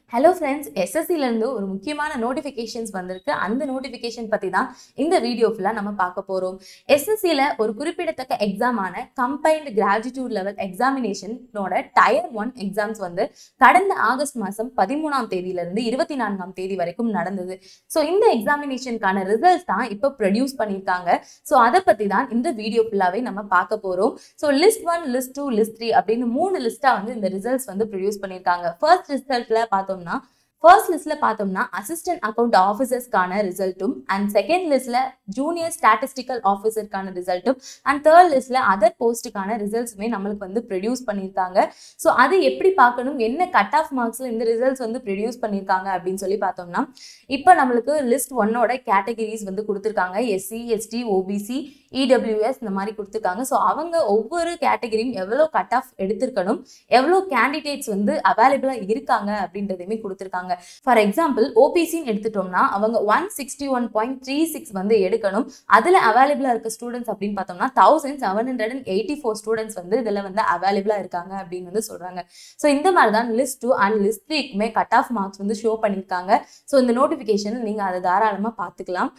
hello friends எஸ்எஸ்சிலேருந்து ஒரு முக்கியமான notifications வந்திருக்கு அந்த நோட்டிஃபிகேஷன் பற்றி தான் இந்த வீடியோ ஃபுல்லாக நம்ம பார்க்க போகிறோம் எஸ்எஸ்சியில் ஒரு குறிப்பிடத்தக்க எக்ஸாமான கம்பைன்டு கிராஜுவேட் லெவல் எக்ஸாமினேஷனோட டயர் ஒன் எக்ஸாம்ஸ் வந்து கடந்த ஆகஸ்ட் மாதம் பதிமூணாம் தேதியிலிருந்து இருபத்தி நான்காம் தேதி வரைக்கும் நடந்தது ஸோ இந்த எக்ஸாமினேஷனுக்கான ரிசல்ட்ஸ் தான் இப்போ ப்ரொடியூஸ் பண்ணியிருக்காங்க ஸோ அதை பற்றி தான் இந்த வீடியோ ஃபுல்லாகவே நம்ம பார்க்க போகிறோம் so list one list two list three அப்படின்னு மூணு லிஸ்ட்டாக வந்து இந்த ரிசல்ட்ஸ் வந்து ப்ரொடியூஸ் பண்ணியிருக்காங்க ஃபர்ஸ்ட் ரிசல்ட்டில் பார்த்தோம்னா ஃபர்ஸ்ட் லிஸ்ட்ல பார்த்தோம்னா அசிஸ்டன்ட் அக்கௌண்ட் ஆஃபீஸர்ஸ்க்கான ரிசல்ட்டும் அண்ட் செகண்ட் லிஸ்ட்ல ஜூனியர் ஸ்டாட்டிஸ்டிக்கல் ஆஃபீஸருக்கான ரிசல்ட்டும் அண்ட் தேர்ட் லிஸ்ட்ல அதர் போஸ்ட்டுக்கான ரிசல்ட்ஸுமே நம்மளுக்கு வந்து ப்ரொடியூஸ் பண்ணியிருக்காங்க ஸோ அது எப்படி பார்க்கணும் என்ன கட் ஆஃப் மார்க்ஸ்ல இந்த ரிசல்ட்ஸ் வந்து ப்ரொடியூஸ் பண்ணியிருக்காங்க அப்படின்னு சொல்லி பார்த்தோம்னா இப்போ நம்மளுக்கு லிஸ்ட் ஒன்னோட கேட்டகரிஸ் வந்து கொடுத்துருக்காங்க எஸ்சி எஸ்டி ஓபிசி இடபிள்யூஎஸ் இந்த மாதிரி கொடுத்துருக்காங்க ஸோ அவங்க ஒவ்வொரு கேட்டகரியும் எவ்வளோ கட் ஆஃப் எடுத்திருக்கணும் எவ்வளோ கேண்டிடேட்ஸ் வந்து அவைலபிளாக இருக்காங்க அப்படின்றதையுமே கொடுத்துருக்காங்க ஃபார் எக்ஸாம்பிள் ஓபிசின்னு எடுத்துட்டோம்னா அவங்க one sixty one point three six வந்து எடுக்கணும் அதில் அவைலபிளாக இருக்க ஸ்டூடெண்ட்ஸ் அப்படின்னு பார்த்தோம்னா thousand seven hundred and eighty four students வந்து இதில் வந்து அவைலபிளாக இருக்காங்க அப்படின்னு வந்து சொல்கிறாங்க ஸோ இந்த மாதிரி தான் லிஸ்ட் டூ அண்ட் லிஸ்ட் த்ரீக்குமே கட் ஆஃப் மார்க்ஸ் வந்து ஷோ பண்ணியிருக்காங்க ஸோ இந்த நோட்டிஃபிகேஷன் நீங்கள் அதை தாராளமாக பார்த்துக்கலாம்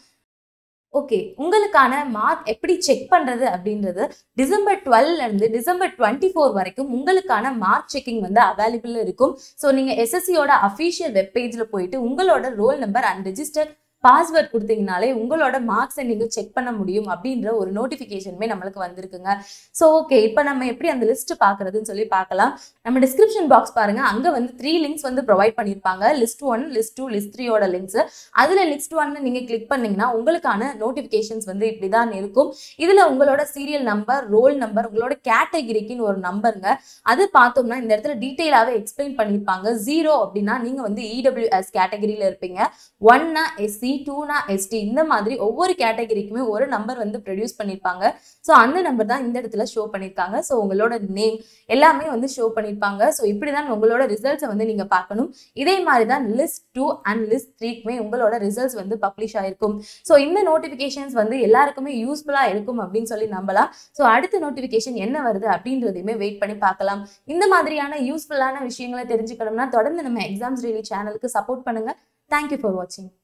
ஓகே உங்களுக்கான மார்க் எப்படி செக் பண்ணுறது அப்படின்றது டிசம்பர் டுவெல்ல இருந்து டிசம்பர் டுவெண்ட்டி ஃபோர் வரைக்கும் உங்களுக்கான மார்க் செக்கிங் வந்து அவைலபிள் இருக்கும் ஸோ நீங்கள் எஸ்எஸ்சியோட அஃபீஷியல் வெப்பேஜில் போயிட்டு உங்களோட roll number and register password கொடுத்தீங்கனாலே உங்களோட மார்க்ஸை நீங்கள் செக் பண்ண முடியும் அப்படின்ற ஒரு நோட்டிஃபிகேஷனுமே நம்மளுக்கு வந்திருக்குங்க ஸோ ஓகே இப்போ நம்ம எப்படி அந்த லிஸ்ட் பார்க்குறதுன்னு சொல்லி பார்க்கலாம் நம்ம டிஸ்கிரிப்ஷன் பாக்ஸ் பாருங்க அங்கே வந்து த்ரீ லிங்க்ஸ் வந்து ப்ரொவைட் பண்ணியிருப்பாங்க list one list two list த்ரீயோட லிங்க்ஸ் அதில் லிஸ்ட் ஒன்னு நீங்கள் கிளிக் பண்ணீங்கன்னா உங்களுக்கான நோட்டிஃபிகேஷன்ஸ் வந்து இப்படி தான் இருக்கும் இதில் உங்களோட சீரியல் நம்பர் ரோல் நம்பர் உங்களோட கேட்டகிரிக்குன்னு ஒரு நம்பருங்க அது பார்த்தோம்னா இந்த இடத்துல டீட்டெயிலாகவே எக்ஸ்பிளைன் பண்ணியிருப்பாங்க ஜீரோ அப்படின்னா நீங்கள் வந்து இடபிள்யூஎஸ் கேட்டகிரியில் இருப்பீங்க ஒன்னா எஸ்சி டூனா எஸ்டி இந்த மாதிரி ஒவ்வொரு கேட்டகிரிக்குமே ஒரு நம்பர் வந்து ப்ரொடியூஸ் பண்ணியிருப்பாங்க ஸோ அந்த நம்பர் தான் இந்த இடத்துல ஷோ பண்ணியிருக்காங்க ஸோ உங்களோட நேம் எல்லாமே வந்து ஷோ பண்ணியிருப்பாங்க ஸோ இப்படி தான் உங்களோட ரிசல்ட்ஸை வந்து நீங்கள் பார்க்கணும் இதே மாதிரி தான் லிஸ்ட் டூ அண்ட் லிஸ்ட் த்ரீக்குமே உங்களோட ரிசல்ட்ஸ் வந்து பப்ளிஷ் ஆயிருக்கும் ஸோ இந்த நோட்டிஃபிகேஷன்ஸ் வந்து எல்லாருக்குமே யூஸ்ஃபுல்லாக இருக்கும் அப்படின்னு சொல்லி நம்பலாம் ஸோ அடுத்த நோட்டிஃபிகேஷன் என்ன வருது அப்படின்றதையுமே வெயிட் பண்ணி பார்க்கலாம் இந்த மாதிரியான யூஸ்ஃபுல்லான விஷயங்களை தெரிஞ்சுக்கணும்னா தொடர்ந்து நம்ம எக்ஸாம்ஸ் டெய்லி சேனலுக்கு சப்போர்ட் பண்ணுங்க தேங்க்யூ ஃபார் வாட்சிங்